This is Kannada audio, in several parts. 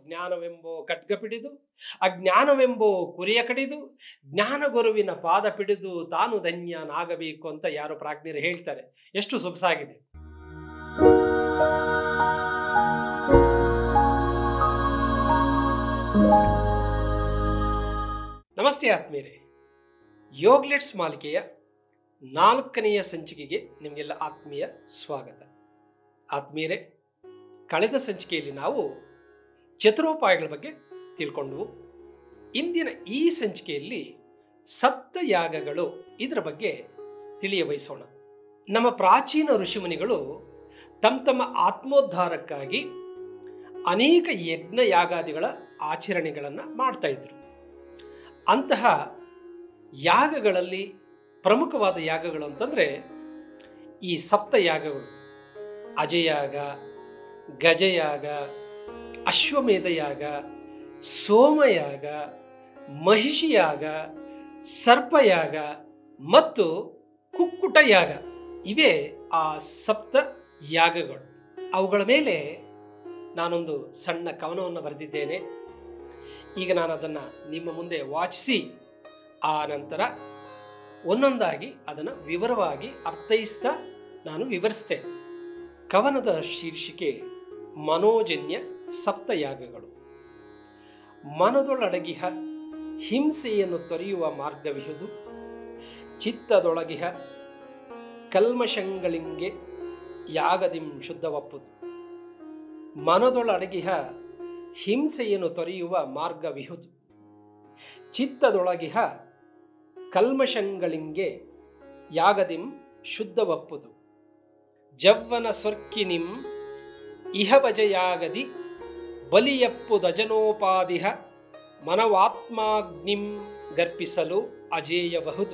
ಜ್ಞಾನವೆಂಬೋ ಖಡ್ಗ ಪಿಡಿದು ಅಜ್ಞಾನವೆಂಬೋ ಕುರಿಯ ಕಡಿದು ಜ್ಞಾನ ಗುರುವಿನ ಪಾದ ಪಿಡಿದು ತಾನು ಧನ್ಯನಾಗಬೇಕು ಅಂತ ಯಾರು ಪ್ರಾಜ್ಞರು ಹೇಳ್ತಾರೆ ಎಷ್ಟು ಸೊಗಸಾಗಿದೆ ನಮಸ್ತೆ ಆತ್ಮೀಯರೇ ಯೋಗ್ಲೆಟ್ಸ್ ಮಾಲಿಕೆಯ ನಾಲ್ಕನೆಯ ಸಂಚಿಕೆಗೆ ನಿಮಗೆಲ್ಲ ಆತ್ಮೀಯ ಸ್ವಾಗತ ಆತ್ಮೀಯರೇ ಕಳೆದ ಸಂಚಿಕೆಯಲ್ಲಿ ನಾವು ಚತುರೋಪಾಯಗಳ ಬಗ್ಗೆ ತಿಳ್ಕೊಂಡ್ವು ಇಂದಿನ ಈ ಸಂಚಿಕೆಯಲ್ಲಿ ಸಪ್ತಯಾಗಗಳು ಇದರ ಬಗ್ಗೆ ತಿಳಿಯ ಬಯಸೋಣ ನಮ್ಮ ಪ್ರಾಚೀನ ಋಷಿಮುನಿಗಳು ತಮ್ಮ ತಮ್ಮ ಆತ್ಮೋದ್ಧಾರಕ್ಕಾಗಿ ಅನೇಕ ಯಜ್ಞ ಯಾಗಾದಿಗಳ ಆಚರಣೆಗಳನ್ನು ಮಾಡ್ತಾ ಇದ್ರು ಅಂತಹ ಯಾಗಗಳಲ್ಲಿ ಪ್ರಮುಖವಾದ ಯಾಗಗಳು ಅಂತಂದರೆ ಈ ಸಪ್ತ ಯಾಗಗಳು ಅಜಯಾಗ ಗಜಯಾಗ ಅಶ್ವಮೇಧ ಯಾಗ ಸೋಮಯಾಗ ಮಹಿಷಿಯಾಗ ಸರ್ಪಯಾಗ ಮತ್ತು ಕುಕ್ಕುಟ ಯಾಗ ಇವೇ ಆ ಸಪ್ತ ಯಾಗಗಳು ಅವುಗಳ ಮೇಲೆ ನಾನೊಂದು ಸಣ್ಣ ಕವನವನ್ನು ಬರೆದಿದ್ದೇನೆ ಈಗ ನಾನು ಅದನ್ನು ನಿಮ್ಮ ಮುಂದೆ ವಾಚಿಸಿ ಆ ನಂತರ ಒಂದೊಂದಾಗಿ ಅದನ್ನು ವಿವರವಾಗಿ ಅರ್ಥೈಸ್ತಾ ನಾನು ವಿವರಿಸ್ತೇನೆ ಕವನದ ಶೀರ್ಷಿಕೆ ಮನೋಜನ್ಯ ಸಪ್ತಯಾಗಗಳು ಮನದೊಳಡಗಿಹ ಹಿಂಸೆಯನ್ನು ತೊರೆಯುವ ಮಾರ್ಗವಿಹುದು ಚಿತ್ತದೊಳಗಿಹ ಕಲ್ಮಶಂಗಳಿಂಗೆ ಯಾಗದಿಂ ಶುದ್ಧವಪ್ಪುದು ಮನದೊಳಡಗಿಹ ಹಿಂಸೆಯನ್ನು ತೊರೆಯುವ ಮಾರ್ಗವಿಹುದು ಚಿತ್ತದೊಳಗಿಹ ಕಲ್ಮಶಂಗಳಿಂಗೆ ಯಾಗದಿಂ ಶುದ್ಧವಪ್ಪುದು ಜವ್ವನ ಸ್ವರ್ಕಿನಿಂ ಇಹಭಜಯಾಗದಿ ಬಲಿಯಪ್ಪುದಜನೋಪಾದಿಹ ಮನವಾತ್ಮಾಗ್ನಿಂ ಗರ್ಪಿಸಲು ಅಜೇಯಬಹುದು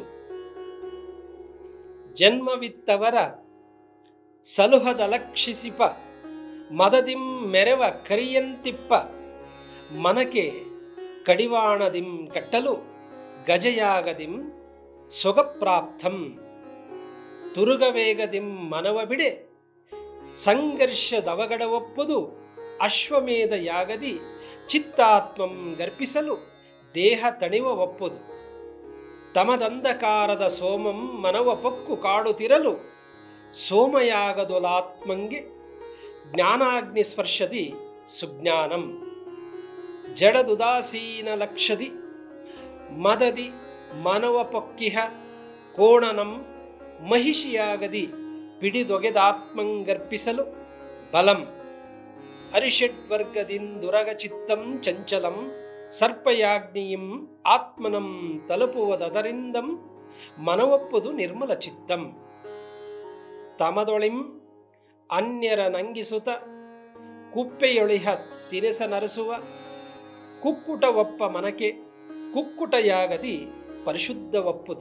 ಜನ್ಮವಿತ್ತವರ ಸಲುಹದಲಕ್ಷಿಸಿಪ ಮದದಿಂ ಮೆರವ ಕರಿಯಂತಿಪ್ಪ ಮನಕೆ ಕಡಿವಾಣದಿಂ ಕಟ್ಟಲು ಗಜಯಾಗದಿಂ ಸೊಗಪ್ರಾಪ್ತಂ ತುರುಗವೇಗದಿಂ ಮನವ ಬಿಡೆ ಸಂಘರ್ಷದವಗಡವಪ್ಪುದು ಅಶ್ವಮೇಧ ಯಾಗದಿ ಚಿತ್ತಾತ್ಮಂ ಗರ್ಪಿಸಲು ದೇಹ ತಣಿವ ಒಪ್ಪುದು ತಮದಂಧಕಾರದ ಸೋಮಂ ಮನವ ಪೊಕ್ಕು ಕಾಡುತ್ತಿರಲು ಸೋಮಯಾಗದೊಲಾತ್ಮಂಗೆ ಜ್ಞಾನಾಗ್ನಿ ಸ್ಪರ್ಶದಿ ಸುಜ್ಞಾನಂ ಜಡದುದಾಸೀನ ಲಕ್ಷದಿ ಮದದಿ ಮನವ ಪೊಕ್ಕಿಹ ಕೋಣನಂ ಮಹಿಷಿಯಾಗದಿ ಪಿಡಿದೊಗೆದಾತ್ಮಂಗರ್ಪಿಸಲು ಬಲಂ ಅರಿಷಡ್ವರ್ಗದಿಂದುರಗ ಚಿತ್ತಂ ಚಂಚಲಂ ಸರ್ಪಯಾಗ್ನಿಯಂ ಆತ್ಮನಂ ತಲುಪುವುದದರಿಂದಂ ಮನವಪ್ಪುದು ನಿರ್ಮಲ ಚಿತ್ತಂ ತಮದೊಳಿಂ ಅನ್ಯರ ನಂಗಿಸುತ್ತ ಕುಪ್ಪೆಯೊಳಿಹ ತಿರಸ ನರಸುವ ಕುಕ್ಕುಟ ಒಪ್ಪ ಮನಕೆ ಕುಕ್ಕುಟಯಾಗದಿ ಪರಿಶುದ್ಧವಪ್ಪುದು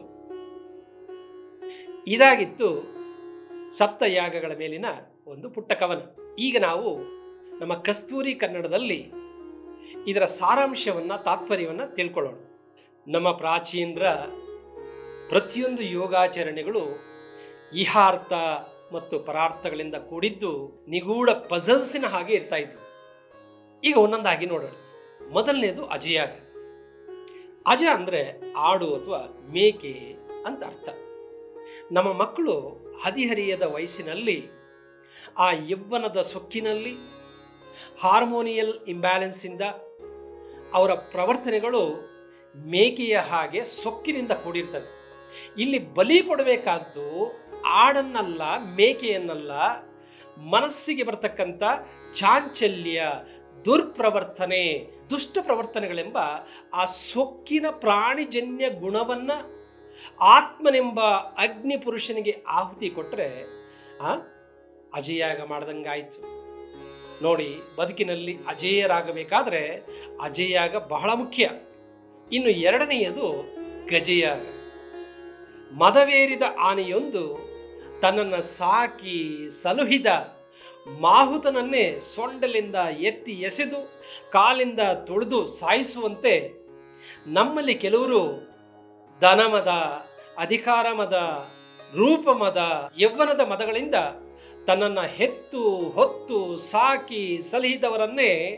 ಇದಾಗಿತ್ತು ಸಪ್ತಯಾಗಗಳ ಮೇಲಿನ ಒಂದು ಪುಟ್ಟ ಕವನ ಈಗ ನಾವು ನಮ್ಮ ಕಸ್ತೂರಿ ಕನ್ನಡದಲ್ಲಿ ಇದರ ಸಾರಾಂಶವನ್ನು ತಾತ್ಪರ್ಯವನ್ನು ತಿಳ್ಕೊಳ್ಳೋಣ ನಮ್ಮ ಪ್ರಾಚೀನರ ಪ್ರತಿಯೊಂದು ಯೋಗಾಚರಣೆಗಳು ಇಹಾರ್ಥ ಮತ್ತು ಪರಾರ್ಥಗಳಿಂದ ಕೂಡಿದ್ದು ನಿಗೂಢ ಪಜಲ್ಸಿನ ಹಾಗೆ ಇರ್ತಾ ಇದ್ವು ಈಗ ಒಂದೊಂದಾಗಿ ನೋಡೋಣ ಮೊದಲನೇದು ಅಜಯಾಗ ಅಜ ಅಂದರೆ ಆಡು ಅಥವಾ ಮೇಕೆ ಅಂತ ಅರ್ಥ ನಮ್ಮ ಮಕ್ಕಳು ಹದಿಹರಿಯದ ವಯಸ್ಸಿನಲ್ಲಿ ಆ ಯೌವನದ ಸೊಕ್ಕಿನಲ್ಲಿ ಹಾರ್ಮೋನಿಯಲ್ ಇಂಬ್ಯಾಲೆನ್ಸಿಂದ ಅವರ ಪ್ರವರ್ತನೆಗಳು ಮೇಕೆಯ ಹಾಗೆ ಸೊಕ್ಕಿನಿಂದ ಕೂಡಿರ್ತವೆ ಇಲ್ಲಿ ಬಲಿ ಕೊಡಬೇಕಾದ್ದು ಆಡನ್ನಲ್ಲ ಮೇಕೆಯನ್ನಲ್ಲ ಮನಸ್ಸಿಗೆ ಬರ್ತಕ್ಕಂಥ ಚಾಂಚಲ್ಯ ದುರ್ಪ್ರವರ್ತನೆ ದುಷ್ಟ ಪ್ರವರ್ತನೆಗಳೆಂಬ ಆ ಸೊಕ್ಕಿನ ಪ್ರಾಣಿಜನ್ಯ ಗುಣವನ್ನ ಆತ್ಮನೆಂಬ ಅಗ್ನಿ ಪುರುಷನಿಗೆ ಆಹುತಿ ಕೊಟ್ಟರೆ ಆ ಅಜಯಾಗ ಮಾಡ್ದಂಗಾಯ್ತು ನೋಡಿ ಬದುಕಿನಲ್ಲಿ ಅಜೇಯರಾಗಬೇಕಾದ್ರೆ ಅಜಯಾಗ ಬಹಳ ಮುಖ್ಯ ಇನ್ನು ಎರಡನೆಯದು ಗಜಯಾಗ ಮದವೇರಿದ ಆನೆಯೊಂದು ತನ್ನನ್ನು ಸಾಕಿ ಸಲುಹಿದ ಮಾಹುತನನ್ನೇ ಸೊಂಡಲಿಂದ ಎತ್ತಿ ಎಸೆದು ಕಾಲಿಂದ ತುಳಿದು ಸಾಯಿಸುವಂತೆ ನಮ್ಮಲ್ಲಿ ಕೆಲವರು ಧನಮದ ಅಧಿಕಾರ ಮದ ರೂಪ ಮದ ಯೌವನದ ಮದಗಳಿಂದ ತನ್ನನ್ನು ಹೆತ್ತು ಹೊತ್ತು ಸಾಕಿ ಸಲಹಿದವರನ್ನೇ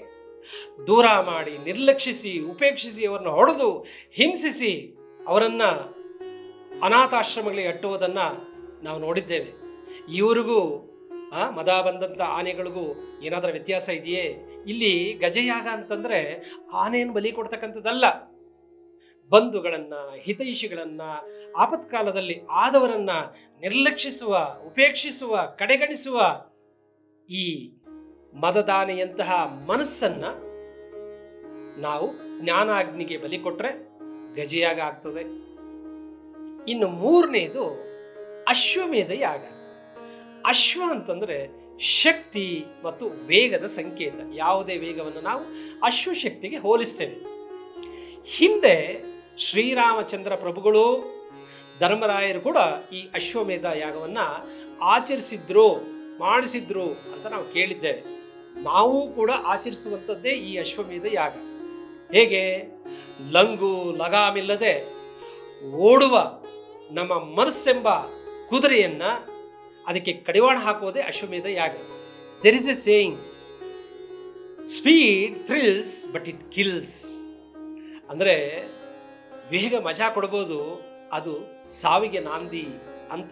ದೂರ ಮಾಡಿ ನಿರ್ಲಕ್ಷಿಸಿ ಉಪೇಕ್ಷಿಸಿ ಅವರನ್ನು ಹೊಡೆದು ಹಿಂಸಿಸಿ ಅವರನ್ನು ಅನಾಥಾಶ್ರಮಗಳಿಗೆ ಅಟ್ಟುವುದನ್ನು ನಾವು ನೋಡಿದ್ದೇವೆ ಇವರಿಗೂ ಆ, ಮದ ಬಂದಂಥ ಆನೆಗಳಿಗೂ ಏನಾದರೂ ವ್ಯತ್ಯಾಸ ಇದೆಯೇ ಇಲ್ಲಿ ಗಜಯಾಗ ಅಂತಂದರೆ ಆನೆಯನ್ನು ಬಲಿ ಕೊಡ್ತಕ್ಕಂಥದ್ದಲ್ಲ ಬಂಧುಗಳನ್ನ ಹಿತೈಷಿಗಳನ್ನ ಆಪತ್ಕಾಲದಲ್ಲಿ ಆದವರನ್ನ ನಿರ್ಲಕ್ಷಿಸುವ ಉಪೇಕ್ಷಿಸುವ ಕಡೆಗಣಿಸುವ ಈ ಮದದಾನೆಯಂತಹ ಮನಸ್ಸನ್ನ ನಾವು ಜ್ಞಾನಾಗ್ನಿಗೆ ಬಲಿ ಕೊಟ್ರೆ ಗಜಯಾಗ ಆಗ್ತದೆ ಇನ್ನು ಮೂರನೇದು ಅಶ್ವಮೇಧ ಯಾಗ ಅಶ್ವ ಅಂತಂದ್ರೆ ಶಕ್ತಿ ಮತ್ತು ವೇಗದ ಸಂಕೇತ ಯಾವುದೇ ವೇಗವನ್ನು ನಾವು ಅಶ್ವಶಕ್ತಿಗೆ ಹೋಲಿಸ್ತೇವೆ ಹಿಂದೆ ಶ್ರೀರಾಮಚಂದ್ರ ಪ್ರಭುಗಳು ಧರ್ಮರಾಯರು ಕೂಡ ಈ ಅಶ್ವಮೇಧ ಯಾಗವನ್ನ ಆಚರಿಸಿದ್ರು ಮಾಡಿಸಿದ್ರು ಅಂತ ನಾವು ಕೇಳಿದ್ದೇವೆ ನಾವು ಕೂಡ ಆಚರಿಸುವಂಥದ್ದೇ ಈ ಅಶ್ವಮೇಧ ಯಾಗ ಹೇಗೆ ಲಂಗು ಲಗಾಮಿಲ್ಲದೆ ಓಡುವ ನಮ್ಮ ಮನಸ್ಸೆಂಬ ಕುದುರೆಯನ್ನ ಅದಕ್ಕೆ ಕಡಿವಾಣ ಹಾಕುವುದೇ ಅಶ್ವಮೇಧ ಯಾಗ there is a saying speed thrills but it kills ಅಂದರೆ ವೇಗ ಮಜಾ ಕೊಡ್ಬೋದು ಅದು ಸಾವಿಗೆ ನಾಂದಿ ಅಂತ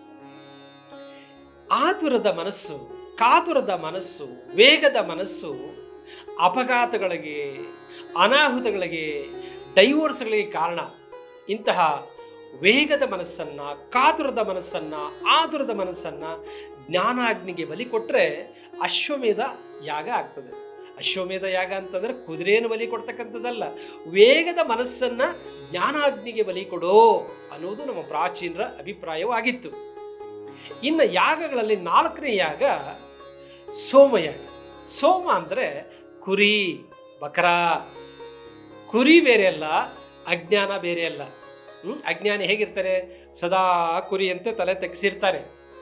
ಆತುರದ ಮನಸ್ಸು ಕಾತುರದ ಮನಸ್ಸು ವೇಗದ ಮನಸ್ಸು ಅಪಘಾತಗಳಿಗೆ ಅನಾಹುತಗಳಿಗೆ ಡೈವೋರ್ಸ್ಗಳಿಗೆ ಕಾರಣ ಇಂತಹ ವೇಗದ ಮನಸ್ಸನ್ನ ಕಾತುರದ ಮನಸ್ಸನ್ನ ಆತುರದ ಮನಸ್ಸನ್ನ ಜ್ಞಾನಾಗ್ನಿಗೆ ಬಲಿ ಕೊಟ್ಟರೆ ಅಶ್ವಮೇಧ ಯಾಗ ಆಗ್ತದೆ ಅಶ್ವಮೇಧ ಯಾಗ ಅಂತಂದ್ರೆ ಕುದುರೆಯನ್ನು ಬಲಿ ಕೊಡ್ತಕ್ಕಂಥದ್ದಲ್ಲ ವೇಗದ ಮನಸ್ಸನ್ನ ಜ್ಞಾನಾಗ್ನಿಗೆ ಬಲಿ ಕೊಡೋ ಅನ್ನೋದು ನಮ್ಮ ಪ್ರಾಚೀನರ ಅಭಿಪ್ರಾಯವಾಗಿತ್ತು ಇನ್ನು ಯಾಗಗಳಲ್ಲಿ ನಾಲ್ಕನೇ ಯಾಗ ಸೋಮಯಾಗ ಸೋಮ ಅಂದರೆ ಕುರಿ ಬಕರ ಕುರಿ ಬೇರೆ ಅಲ್ಲ ಅಜ್ಞಾನ ಬೇರೆ ಅಲ್ಲ ಹ್ಮ್? ಅಜ್ಞಾನಿ ಹೇಗಿರ್ತಾರೆ ಸದಾ ಕುರಿಯಂತೆ ತಲೆ ತೆಗೆಸಿರ್ತಾರೆ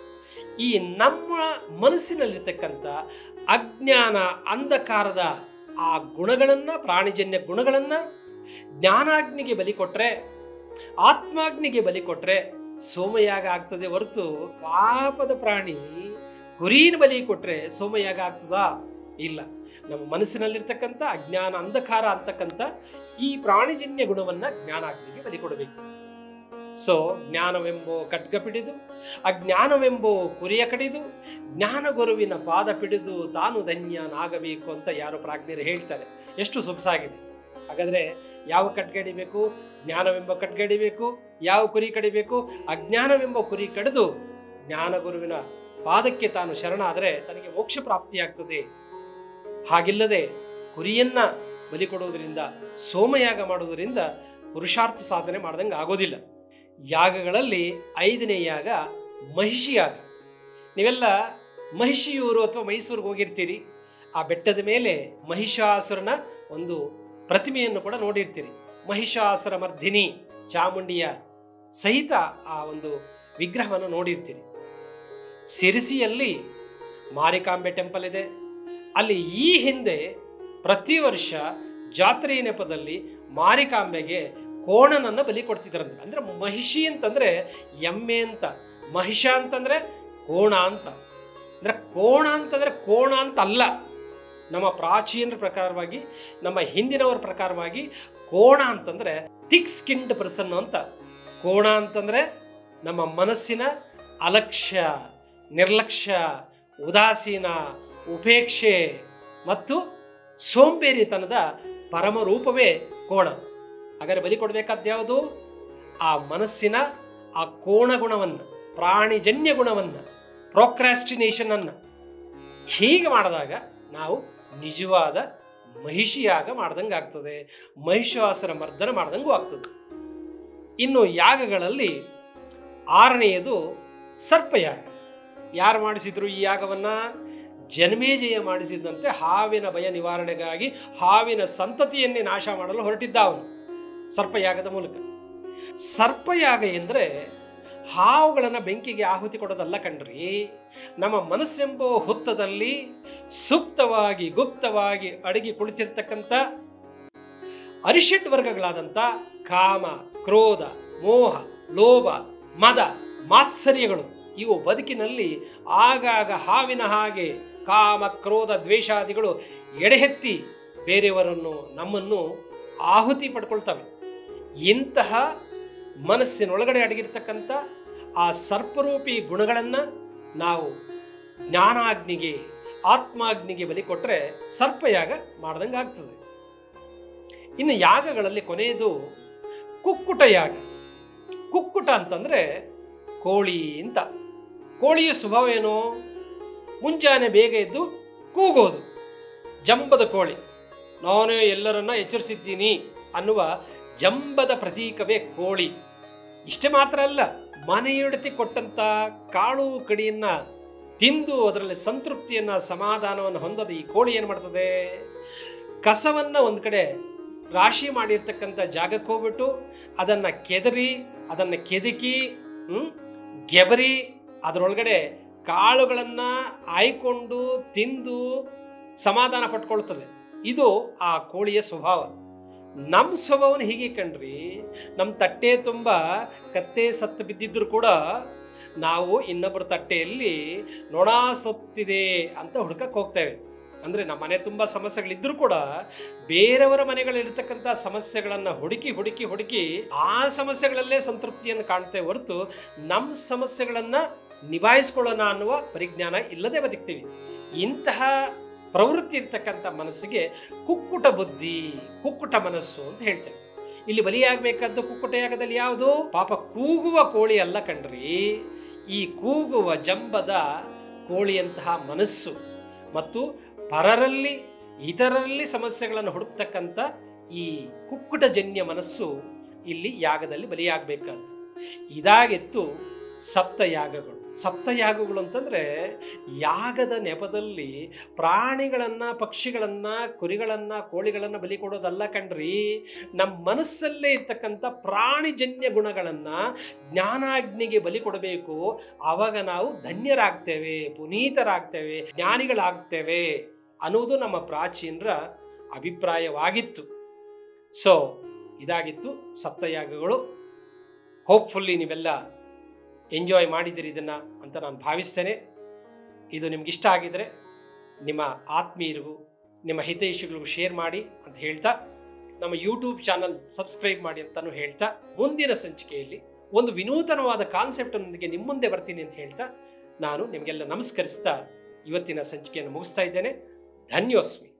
ಈ ನಮ್ಮ ಮನಸ್ಸಿನಲ್ಲಿರ್ತಕ್ಕಂಥ ಅಜ್ಞಾನ ಅಂಧಕಾರದ ಆ ಗುಣಗಳನ್ನು ಪ್ರಾಣಿಜನ್ಯ ಗುಣಗಳನ್ನು ಜ್ಞಾನಾಗ್ನಿಗೆ ಬಲಿ ಕೊಟ್ರೆ ಆತ್ಮಾಗ್ನಿಗೆ ಬಲಿ ಕೊಟ್ರೆ ಸೋಮಯಾಗ ಆಗ್ತದೆ ಹೊರತು ಪಾಪದ ಪ್ರಾಣಿ ಕುರಿನ ಬಲಿ ಕೊಟ್ರೆ ಸೋಮಯಾಗ ಆಗ್ತದಾ ಇಲ್ಲ ನಮ್ಮ ಮನಸ್ಸಿನಲ್ಲಿರ್ತಕ್ಕಂಥ ಅಜ್ಞಾನ ಅಂಧಕಾರ ಅಂತಕ್ಕಂಥ ಈ ಪ್ರಾಣಿಜನ್ಯ ಗುಣವನ್ನ ಜ್ಞಾನಾಗ್ನಿಗೆ ಬಲಿ ಕೊಡಬೇಕು ಸೊ ಜ್ಞಾನವೆಂಬೋ ಖಡ್ಗ ಪಿಡಿದು ಅಜ್ಞಾನವೆಂಬೋ ಕುರಿಯ ಕಡಿದು ಜ್ಞಾನ ಗುರುವಿನ ಪಾದ ಪಿಡಿದು ತಾನು ಧನ್ಯನಾಗಬೇಕು ಅಂತ ಯಾರು ಪ್ರಾಜ್ಞರು ಹೇಳ್ತಾರೆ ಎಷ್ಟು ಸೊಗಸಾಗಿದೆ ಹಾಗಾದ್ರೆ ಯಾವ ಖಡ್ಗ ಹಿಡಿಬೇಕು ಜ್ಞಾನವೆಂಬ ಖಡ್ಗ ಹಿಡಿಬೇಕು ಯಾವ ಕುರಿ ಕಡಿಬೇಕು ಅಜ್ಞಾನವೆಂಬ ಕುರಿ ಕಡಿದು ಜ್ಞಾನ ಗುರುವಿನ ಪಾದಕ್ಕೆ ತಾನು ಶರಣಾದರೆ ತನಗೆ ಮೋಕ್ಷ ಪ್ರಾಪ್ತಿಯಾಗ್ತದೆ ಹಾಗಿಲ್ಲದೆ ಕುರಿಯನ್ನ ಬಲಿ ಕೊಡುವುದರಿಂದ ಸೋಮಯಾಗ ಮಾಡುವುದರಿಂದ ಪುರುಷಾರ್ಥ ಸಾಧನೆ ಮಾಡ್ದಂಗೆ ಆಗೋದಿಲ್ಲ ಯಾಗಗಳಲ್ಲಿ ಐದನೇ ಯಾಗ ಮಹಿಷಿ ಯಾಗ ನೀವೆಲ್ಲ ಮಹಿಷಿಯೂರು ಅಥವಾ ಮೈಸೂರಿಗೆ ಹೋಗಿರ್ತೀರಿ ಆ ಬೆಟ್ಟದ ಮೇಲೆ ಮಹಿಷಾಸುರನ ಒಂದು ಪ್ರತಿಮೆಯನ್ನು ಕೂಡ ನೋಡಿರ್ತೀರಿ ಮಹಿಷಾಸುರ ಮರ್ಧಿನಿ ಚಾಮುಂಡಿಯ ಸಹಿತ ಆ ಒಂದು ವಿಗ್ರಹವನ್ನು ನೋಡಿರ್ತೀರಿ ಸಿರಿಸಿಯಲ್ಲಿ ಮಾರಿಕಾಂಬೆ ಟೆಂಪಲ್ ಇದೆ ಅಲ್ಲಿ ಈ ಹಿಂದೆ ಪ್ರತಿ ವರ್ಷ ಜಾತ್ರೆಯ ನೆಪದಲ್ಲಿ ಮಾರಿಕಾಂಬೆಗೆ ಕೋಣನನ್ನ ಬಲಿ ಕೊಡ್ತಿದ್ರಂತೆ ಅಂದ್ರೆ ಮಹಿಷಿ ಅಂತಂದ್ರೆ ಎಮ್ಮೆ ಅಂತ ಮಹಿಷ ಅಂತಂದ್ರೆ ಕೋಣ ಅಂತ ಅಂದ್ರೆ ಕೋಣ ಅಂತಂದ್ರೆ ಕೋಣ ಅಂತ ಅಲ್ಲ ನಮ್ಮ ಪ್ರಾಚೀನರ ಪ್ರಕಾರವಾಗಿ ನಮ್ಮ ಹಿಂದಿನವರ ಪ್ರಕಾರವಾಗಿ ಕೋಣ ಅಂತಂದ್ರೆ ಥಿಕ್ ಸ್ಕಿನ್ಡ್ ಪರ್ಸನ್ ಅಂತ ಕೋಣ ಅಂತಂದ್ರೆ ನಮ್ಮ ಮನಸ್ಸಿನ ಅಲಕ್ಷ್ಯ ನಿರ್ಲಕ್ಷ್ಯ ಉದಾಸೀನ ಉಪೇಕ್ಷೆ ಮತ್ತು ಸೋಂಬೇರಿತನದ ಪರಮ ರೂಪವೇ ಕೋಣ ಹಾಗಾದ್ರೆ ಬಲಿ ಕೊಡಬೇಕಾದ ಯಾವುದು ಆ ಮನಸ್ಸಿನ ಆ ಕೋಣ ಗುಣವನ್ನು ಪ್ರಾಣಿಜನ್ಯ ಗುಣವನ್ನು ಪ್ರೊಕ್ರಾಸ್ಟಿನೇಷನ್ ಅನ್ನ ಹೀಗೆ ಮಾಡಿದಾಗ ನಾವು ನಿಜವಾದ ಮಹಿಷಿಯಾಗ ಮಾಡ್ದಂಗೆ ಆಗ್ತದೆ ಮಹಿಷಾಸುರ ಮರ್ದನ ಮಾಡ್ದಂಗೂ ಆಗ್ತದೆ ಇನ್ನು ಯಾಗಗಳಲ್ಲಿ ಆರನೆಯದು ಸರ್ಪಯಾಗ ಯಾರು ಮಾಡಿಸಿದ್ರು ಈ ಯಾಗವನ್ನ ಜನ್ಮೇಜಯ ಮಾಡಿಸಿದಂತೆ ಹಾವಿನ ಭಯ ನಿವಾರಣೆಗಾಗಿ ಹಾವಿನ ಸಂತತಿಯನ್ನೇ ನಾಶ ಮಾಡಲು ಹೊರಟಿದ್ದ ಅವನು ಸರ್ಪಯಾಗದ ಮೂಲಕ ಸರ್ಪಯಾಗ ಎಂದರೆ ಹಾವುಗಳನ್ನು ಬೆಂಕಿಗೆ ಆಹುತಿ ಕೊಡೋದಲ್ಲ ಕಣ್ರಿ ನಮ್ಮ ಮನಸ್ಸೆಂಬ ಹುತ್ತದಲ್ಲಿ ಸುಪ್ತವಾಗಿ ಗುಪ್ತವಾಗಿ ಅಡಗಿ ಕುಳಿತಿರ್ತಕ್ಕಂಥ ಅರಿಷಡ್ ವರ್ಗಗಳಾದಂಥ ಕಾಮ ಕ್ರೋಧ ಮೋಹ ಲೋಭ ಮದ ಮಾತ್ಸರ್ಯಗಳು ಇವು ಬದುಕಿನಲ್ಲಿ ಆಗಾಗ ಹಾವಿನ ಹಾಗೆ ಕಾಮ ಕ್ರೋಧ ದ್ವೇಷಾದಿಗಳು ಎಡೆಹೆತ್ತಿ ಬೇರೆಯವರನ್ನು ನಮ್ಮನ್ನು ಆಹುತಿ ಪಡ್ಕೊಳ್ತವೆ ಇಂತಹ ಮನಸ್ಸಿನೊಳಗಡೆ ಅಡಗಿರ್ತಕ್ಕಂಥ ಆ ಸರ್ಪರೂಪಿ ಗುಣಗಳನ್ನು ನಾವು ಜ್ಞಾನಾಗ್ನಿಗೆ ಆತ್ಮಾಗ್ನಿಗೆ ಬಲಿ ಕೊಟ್ಟರೆ ಸರ್ಪಯಾಗ ಮಾಡ್ದಂಗೆ ಆಗ್ತದೆ ಇನ್ನು ಯಾಗಗಳಲ್ಲಿ ಕೊನೆಯದು ಕುಕ್ಕುಟ ಯಾಗ ಕುಕ್ಕುಟ ಅಂತಂದ್ರೆ ಕೋಳಿ ಅಂತ ಕೋಳಿಯ ಸ್ವಭಾವ ಏನು ಮುಂಜಾನೆ ಬೇಗ ಎದ್ದು ಕೂಗೋದು ಜಂಬದ ಕೋಳಿ ನಾನು ಎಲ್ಲರನ್ನ ಎಚ್ಚರಿಸಿದ್ದೀನಿ ಅನ್ನುವ ಜಂಬದ ಪ್ರತೀಕವೇ ಕೋಳಿ ಇಷ್ಟೇ ಮಾತ್ರ ಅಲ್ಲ ಮನೆಯೊಡತಿ ಕೊಟ್ಟಂತ ಕಾಳು ಕಡಿಯನ್ನ ತಿಂದು ಅದರಲ್ಲಿ ಸಂತೃಪ್ತಿಯನ್ನ ಸಮಾಧಾನವನ್ನು ಹೊಂದದ ಈ ಕೋಳಿ ಏನು ಮಾಡ್ತದೆ ಕಸವನ್ನ ಒಂದು ಕಡೆ ರಾಶಿ ಮಾಡಿರ್ತಕ್ಕಂಥ ಜಾಗಕ್ಕೆ ಹೋಗ್ಬಿಟ್ಟು ಅದನ್ನ ಕೆದರಿ ಅದನ್ನ ಕೆದಕಿ ಹ್ಮ್ ಗೆಬರಿ ಅದರೊಳಗಡೆ ಕಾಳುಗಳನ್ನ ಆಯ್ಕೊಂಡು ತಿಂದು ಸಮಾಧಾನ ಪಟ್ಕೊಳ್ತದೆ ಇದು ಆ ಕೋಳಿಯ ಸ್ವಭಾವ ನಮ್ಮ ಸ್ವಭಾವನ ಹೀಗೆ ಕಣ್ರಿ ನಮ್ಮ ತಟ್ಟೆ ತುಂಬ ಕತ್ತೆ ಸತ್ತು ಬಿದ್ದಿದ್ರು ಕೂಡ ನಾವು ಇನ್ನೊಬ್ಬರ ತಟ್ಟೆಯಲ್ಲಿ ನೊಣ ಸತ್ತಿದೆ ಅಂತ ಹುಡ್ಕಕ್ಕೆ ಹೋಗ್ತೇವೆ ಅಂದರೆ ನಮ್ಮ ಮನೆ ತುಂಬ ಸಮಸ್ಯೆಗಳಿದ್ರೂ ಕೂಡ ಬೇರೆಯವರ ಮನೆಗಳಲ್ಲಿರ್ತಕ್ಕಂಥ ಸಮಸ್ಯೆಗಳನ್ನು ಹುಡುಕಿ ಹುಡುಕಿ ಹುಡುಕಿ ಆ ಸಮಸ್ಯೆಗಳಲ್ಲೇ ಸಂತೃಪ್ತಿಯನ್ನು ಕಾಣ್ತೇವೆ ಹೊರತು ನಮ್ಮ ಸಮಸ್ಯೆಗಳನ್ನು ನಿಭಾಯಿಸ್ಕೊಳ್ಳೋಣ ಅನ್ನುವ ಪರಿಜ್ಞಾನ ಇಲ್ಲದೆ ಬದುಕ್ತೀವಿ ಇಂತಹ ಪ್ರವೃತ್ತಿ ಇರ್ತಕ್ಕಂಥ ಮನಸ್ಸಿಗೆ ಕುಕ್ಕುಟ ಬುದ್ಧಿ ಕುಕ್ಕುಟ ಮನಸ್ಸು ಅಂತ ಹೇಳ್ತೇವೆ ಇಲ್ಲಿ ಬಲಿಯಾಗಬೇಕಾದ್ದು ಕುಕ್ಕುಟ ಯಾಗದಲ್ಲಿ ಯಾವುದು ಪಾಪ ಕೂಗುವ ಕೋಳಿ ಅಲ್ಲ ಕಣ್ರಿ ಈ ಕೂಗುವ ಜಂಬದ ಕೋಳಿಯಂತಹ ಮನಸ್ಸು ಮತ್ತು ಪರರಲ್ಲಿ ಇತರರಲ್ಲಿ ಸಮಸ್ಯೆಗಳನ್ನು ಹುಡುಕ್ತಕ್ಕಂಥ ಈ ಕುಕ್ಕುಟಜನ್ಯ ಮನಸ್ಸು ಇಲ್ಲಿ ಯಾಗದಲ್ಲಿ ಬಲಿಯಾಗಬೇಕಾದ್ದು ಇದಾಗಿತ್ತು ಸಪ್ತಯಾಗಗಳು ಸಪ್ತಯಾಗಗಳು ಅಂತಂದ್ರೆ ಯಾಗದ ನೆಪದಲ್ಲಿ ಪ್ರಾಣಿಗಳನ್ನ ಪಕ್ಷಿಗಳನ್ನ ಕುರಿಗಳನ್ನ ಕೋಳಿಗಳನ್ನ ಬಲಿ ಕೊಡೋದಲ್ಲ ಕಣ್ರಿ ನಮ್ಮ ಮನಸ್ಸಲ್ಲೇ ಇರ್ತಕ್ಕಂಥ ಪ್ರಾಣಿಜನ್ಯ ಗುಣಗಳನ್ನ ಜ್ಞಾನಾಗ್ನಿಗೆ ಬಲಿ ಕೊಡಬೇಕು ಆವಾಗ ನಾವು ಧನ್ಯರಾಗ್ತೇವೆ ಪುನೀತರಾಗ್ತೇವೆ ಜ್ಞಾನಿಗಳಾಗ್ತೇವೆ ಅನ್ನುವುದು ನಮ್ಮ ಪ್ರಾಚೀನರ ಅಭಿಪ್ರಾಯವಾಗಿತ್ತು ಸೊ ಇದಾಗಿತ್ತು ಸಪ್ತಯಾಗಗಳು ಹೋಪ್ಫುಲ್ಲಿ ನೀವೆಲ್ಲ ಎಂಜಾಯ್ ಮಾಡಿದಿರಿ ಇದನ್ನು ಅಂತ ನಾನು ಭಾವಿಸ್ತೇನೆ ಇದು ನಿಮ್ಗೆ ಇಷ್ಟ ಆಗಿದರೆ ನಿಮ್ಮ ಆತ್ಮೀಯರಿಗೂ ನಿಮ್ಮ ಹಿತೈಷಿಗಳಿಗೂ ಶೇರ್ ಮಾಡಿ ಅಂತ ಹೇಳ್ತಾ ನಮ್ಮ ಯೂಟ್ಯೂಬ್ ಚಾನಲ್ ಸಬ್ಸ್ಕ್ರೈಬ್ ಮಾಡಿ ಅಂತಾನು ಹೇಳ್ತಾ ಮುಂದಿನ ಸಂಚಿಕೆಯಲ್ಲಿ ಒಂದು ವಿನೂತನವಾದ ಕಾನ್ಸೆಪ್ಟ್ನೊಂದಿಗೆ ನಿಮ್ಮ ಮುಂದೆ ಬರ್ತೀನಿ ಅಂತ ಹೇಳ್ತಾ ನಾನು ನಿಮಗೆಲ್ಲ ನಮಸ್ಕರಿಸ್ತಾ ಇವತ್ತಿನ ಸಂಚಿಕೆಯನ್ನು ಮುಗಿಸ್ತಾ ಇದ್ದೇನೆ ಧನ್ಯೋಸ್ಮಿ